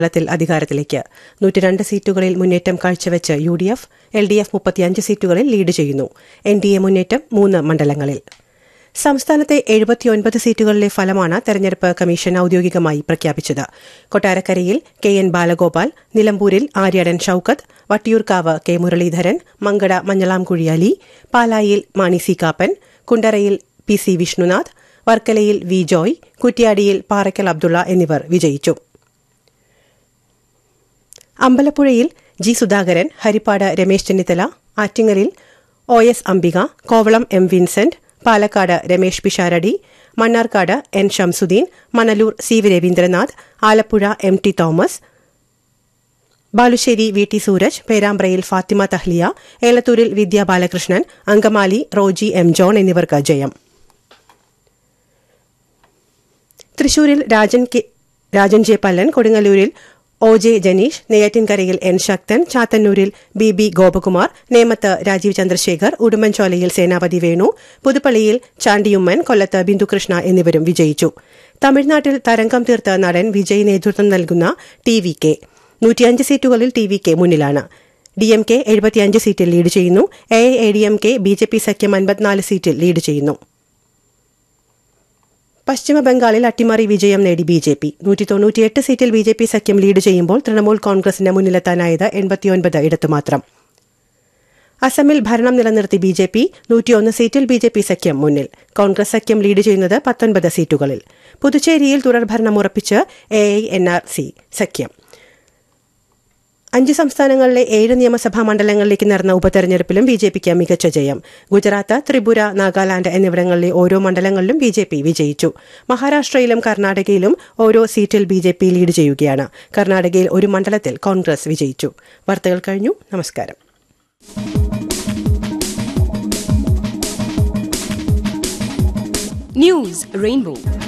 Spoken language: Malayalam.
കേരളത്തിൽ അധികാരത്തിലേക്ക് നൂറ്റിരണ്ട് സീറ്റുകളിൽ മുന്നേറ്റം കാഴ്ചവെച്ച് U D F L D F മുപ്പത്തിയഞ്ച് സീറ്റുകളിൽ ലീഡ് ചെയ്യുന്നു എൻ ഡി എ മുന്നേറ്റം മൂന്ന് മണ്ഡലങ്ങളിൽ സംസ്ഥാനത്തെ എഴുപത്തിയൊൻപത് സീറ്റുകളിലെ ഫലമാണ് തെരഞ്ഞെടുപ്പ് കമ്മീഷൻ ഔദ്യോഗികമായി പ്രഖ്യാപിച്ചത് കൊട്ടാരക്കരയിൽ കെ എൻ ബാലഗോപാൽ നിലമ്പൂരിൽ ആര്യടൻ ഷൌക്കത്ത് വട്ടിയൂർക്കാവ് കെ മുരളീധരൻ മങ്കട മഞ്ഞളാംകുഴി അലി പാലായിൽ മാണി സി കാപ്പൻ കുണ്ടറയിൽ പി സി വിഷ്ണുനാഥ് വർക്കലയിൽ വി ജോയ് കുറ്റ്യാടിയിൽ പാറയ്ക്കൽ അബ്ദുള്ള എന്നിവർ വിജയിച്ചു അമ്പലപ്പുഴയിൽ ജി സുധാകരൻ ഹരിപ്പാട് രമേശ് ചെന്നിത്തല ആറ്റിങ്ങലിൽ O S Ambika Kovalam M Vincent Palakkad Ramesh Pisharody Mannarkkad N Shamsuddin Manalur C V Raveendranath Alappuzha M T Thomas Balussery V T Sooraj പേരാമ്പ്രയിൽ ഫാത്തിമ തഹ്ലിയ ഏലത്തൂരിൽ വിദ്യ ബാലകൃഷ്ണൻ അങ്കമാലി റോജി എം ജോൺ എന്നിവർക്ക് ജയം തൃശൂരിൽ രാജൻ കെ രാജൻ ജെ പല്ലൻ കൊടുങ്ങല്ലൂരിൽ ഒ ജെ ജനീഷ് നെയ്യാറ്റിൻകരയിൽ എൻ ശക്തൻ ചാത്തന്നൂരിൽ ബി ബി ഗോപകുമാർ നേമത്ത് രാജീവ് ചന്ദ്രശേഖർ ഉടുമ്പൻചോലയിൽ സേനാപതി വേണു പുതുപ്പള്ളിയിൽ ചാണ്ടിയുമ്മൻ കൊല്ലത്ത് ബിന്ദുകൃഷ്ണ എന്നിവരും വിജയിച്ചു തമിഴ്നാട്ടിൽ തരംഗം തീർത്ത നടൻ വിജയ് നേതൃത്വം നൽകുന്ന ടി വി കെ നൂറ്റിയഞ്ച് സീറ്റുകളിൽ ടി വി കെ മുന്നിലാണ് ഡി എം കെ എഴുപത്തിയഞ്ച് സീറ്റിൽ ലീഡ് ചെയ്യുന്നു A A D M K B J P സഖ്യം അൻപത്തിനാല് സീറ്റിൽ ലീഡ് ചെയ്യുന്നു പശ്ചിമ ബംഗാളിൽ അട്ടിമറി വിജയം നേടി ബി ജെ പി നൂറ്റി തൊണ്ണൂറ്റിയെട്ട് സീറ്റിൽ ബി ജെ പി സഖ്യം ലീഡ് ചെയ്യുമ്പോൾ തൃണമൂൽ കോൺഗ്രസിന് മുന്നിലെത്താനായത് എൺപത്തിയൊൻപത് ഇടത്ത് മാത്രം അസമിൽ ഭരണം നിലനിർത്തി ബി ജെ പി നൂറ്റിയൊന്ന് സീറ്റിൽ ബി ജെ പി സഖ്യം മുന്നിൽ കോൺഗ്രസ് സഖ്യം ലീഡ് ചെയ്യുന്നത് പത്തൊൻപത് സീറ്റുകളിൽ പുതുച്ചേരിയിൽ തുടർഭരണം ഉറപ്പിച്ച് A I N R C സഖ്യം അഞ്ച് സംസ്ഥാനങ്ങളിലെ ഏഴ് നിയമസഭാ മണ്ഡലങ്ങളിലേക്ക് നടന്ന ഉപതെരഞ്ഞെടുപ്പിലും ബി ജെ പിക്ക് മികച്ച ജയം ഗുജറാത്ത് ത്രിപുര നാഗാലാന്റ് എന്നിവിടങ്ങളിലെ ഓരോ മണ്ഡലങ്ങളിലും ബി ജെ പി വിജയിച്ചു മഹാരാഷ്ട്രയിലും കർണാടകയിലും ഓരോ സീറ്റിൽ ബി ജെ പി ലീഡ് ചെയ്യുകയാണ് കർണാടകയിൽ ഒരു മണ്ഡലത്തിൽ കോൺഗ്രസ് വിജയിച്ചു വാർത്തകൾ കഴിഞ്ഞു നമസ്കാരം News Rainbow.